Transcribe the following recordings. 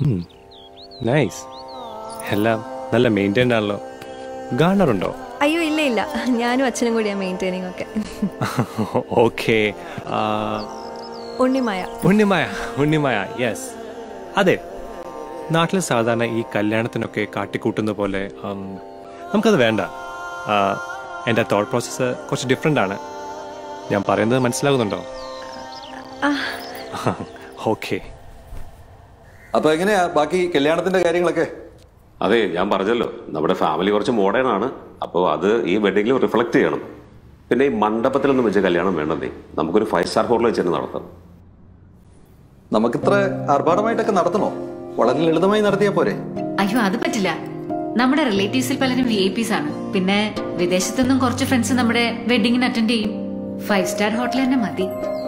Nice എല്ലാം നല്ല maintained ആണല്ലോ ഗാർണറുണ്ടോ അയ്യോ ഇല്ല ഇല്ല ഞാനും അച്ഛനും കൂടിയാ മെയിൻറ്റെയിനിങ് ഒക്കെ ഓക്കെ ഉണ്ണിമായ ഉണ്ണിമായ ഉണ്ണിമായ യെസ് അതെ നാട്ടിൽ സാധാരണ ഈ കല്യാണത്തിനൊക്കെ കാട്ടിക്കൂട്ടുന്ന പോലെ ഉം, നമുക്കത് വേണ്ട ആ, എൻ്റെ തോട്ട് പ്രോസസ്സ് കുറച്ച് ഡിഫറെൻ്റ് ആണ് ഞാൻ പറയുന്നത് മനസ്സിലാകുന്നുണ്ടോ ഓക്കെ അപ്പൊ എങ്ങനെയാ ബാക്കി കല്യാണത്തിന്റെ കാര്യങ്ങളൊക്കെ അതെ ഞാൻ പറഞ്ഞല്ലോ നമ്മുടെ ഫാമിലി കുറച്ച് മോഡേൺ ആണ് അപ്പോൾ അത് ഈ വെഡിങ്ങിൽ റിഫ്ലക്ട് ചെയ്യണം പിന്നെ ഈ മണ്ഡപത്തിലൊന്നും വെച്ച് കല്യാണം വേണ്ടതേ നമുക്കൊരു ഫൈവ് സ്റ്റാർ ഹോട്ടൽ വെച്ച് തന്നെ നടത്താം നമുക്കിത്ര ആർഭാടമായിട്ടൊക്കെ നടത്തണോ വളരെ ലളിതമായി നടത്തിയാ പോരെ അയ്യോ അത് പറ്റില്ല നമ്മുടെ റിലേറ്റീവ്സിൽ പലരും വി ഐ പിസ് ആണ് പിന്നെ വിദേശത്തുനിന്നും കുറച്ച് ഫ്രണ്ട്സ് നമ്മുടെ വെഡിങ്ങിന് അറ്റൻഡ് ചെയ്യും ഫൈവ് സ്റ്റാർ ഹോട്ടൽ തന്നെ മതി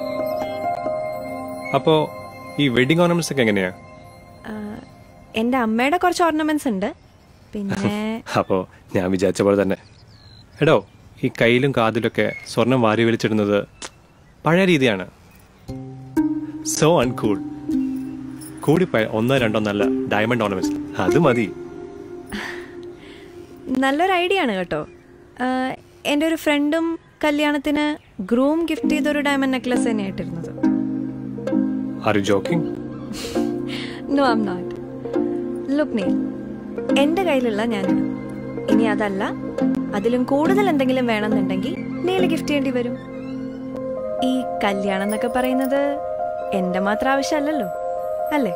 അപ്പോൾ ഈ വെഡിങ് ഓർണമെന്റ്സ് ഒക്കെ എങ്ങനെയാ എൻ്റെ അമ്മയുടെ കുറച്ച് ഓർണമെന്റ്സ് ഉണ്ട് പിന്നെ അപ്പോൾ ഞാൻ വിചാരിച്ച പോലെ തന്നെ എടോ ഈ കയ്യിലും കാതിലൊക്കെ സ്വർണം വാരി വലിച്ചിടുന്നത് പഴയ രീതിയാണ് സോ അൺകൂൾ കൂടിപ്പോയ ഒന്നോ രണ്ടോ നല്ല ഡയമണ്ട് ഓർണമെന്റ്സ് അത് മതി നല്ലൊരു ഐഡിയ ആണ് കേട്ടോ ആഹ്, എൻ്റെ ഒരു ഫ്രണ്ടും കല്യാണത്തിന് ഗ്രൂം ഗിഫ്റ്റ് ചെയ്തൊരു ഡയമണ്ട് നെക്ലസ് തന്നെയായിട്ടിരുന്നത് are you joking no I'm not look നീ എൻ്റെ കയ്യിലുള്ള ഞാനിടും ഇനി അതല്ല അതിലും കൂടുതൽ എന്തെങ്കിലും വേണമെന്നുണ്ടെങ്കിൽ നീല് ഗിഫ്റ്റ് ചെയ്യേണ്ടി വരും ഈ കല്യാണം എന്നൊക്കെ പറയുന്നത് എൻ്റെ മാത്രം ആവശ്യമല്ലല്ലോ അല്ലേ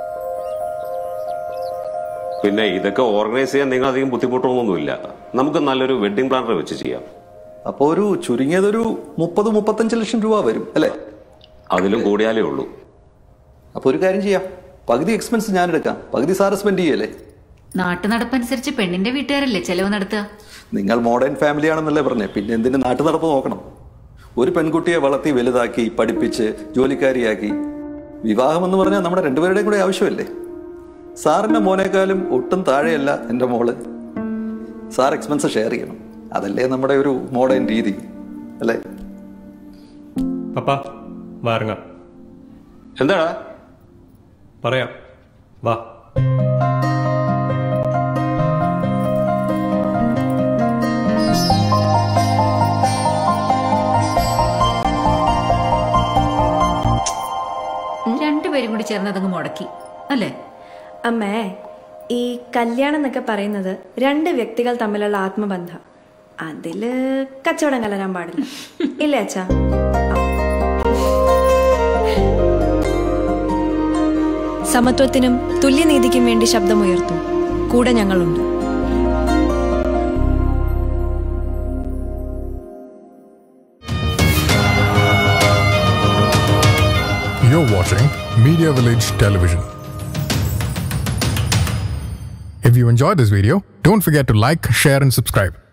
പിന്നെ ഇതൊക്കെ ഓർഗനൈസ് ചെയ്യാൻ നിങ്ങൾ അധികം ബുദ്ധിമുട്ടൊന്നുമില്ല നമുക്ക് നല്ലൊരു വെഡിങ് പ്ലാനർ വെച്ച് ചെയ്യാം അപ്പൊ ഒരു ചുരുങ്ങിയതൊരു മുപ്പത് മുപ്പത്തഞ്ച് ലക്ഷം രൂപ വരും അല്ലേ അതിലും കൂടിയാലേ ഉള്ളൂ അപ്പൊ ഒരു കാര്യം ചെയ്യാം പകുതി എക്സ്പെൻസ് ഞാൻ എടുക്കാം പകുതി സാറ് സ്പെൻഡ് ചെയ്യല്ലേ നാട്ടു നടപ്പനുസരിച്ച് പെണ്ണിന്റെ വീട്ടുകാരല്ലേ ചെലവ് നടത്തുക നിങ്ങൾ മോഡേൺ ഫാമിലി ആണെന്നല്ലേ പറഞ്ഞേ പിന്നെ എന്തിന് നാട്ടു നടപ്പ് നോക്കണം ഒരു പെൺകുട്ടിയെ വളർത്തി വലുതാക്കി പഠിപ്പിച്ച് ജോലിക്കാരിയാക്കി വിവാഹം എന്ന് പറഞ്ഞാൽ നമ്മുടെ രണ്ടുപേരുടെയും കൂടെ ആവശ്യമല്ലേ സാറിന്റെ മോനേക്കാളും ഒട്ടും താഴെയല്ല എൻ്റെ മോള് സാർ എക്സ്പെൻസ് ഷെയർ ചെയ്യണം അതല്ലേ നമ്മുടെ ഒരു മോഡേൺ രീതി അല്ലേ പപ്പ വാറങ്ങ എന്താടാ പറയാം വാ രണ്ടുപേരും കൂടി ചേർന്ന് അതങ്ങ് മുടക്കി അല്ലേ അമ്മേ ഈ കല്യാണം എന്നൊക്കെ പറയുന്നത് രണ്ട് വ്യക്തികൾ തമ്മിലുള്ള ആത്മബന്ധം അതില് കച്ചവടം കലരാൻ പാടില്ല ഇല്ലേ അച്ഛാ സമത്വത്തിനും തുല്യനീതിക്കും വേണ്ടി ശബ്ദമുയർത്തും കൂടെ ഞങ്ങളുണ്ട് You're watching Media Village Television. If you enjoyed this video, don't forget to like, share, and subscribe.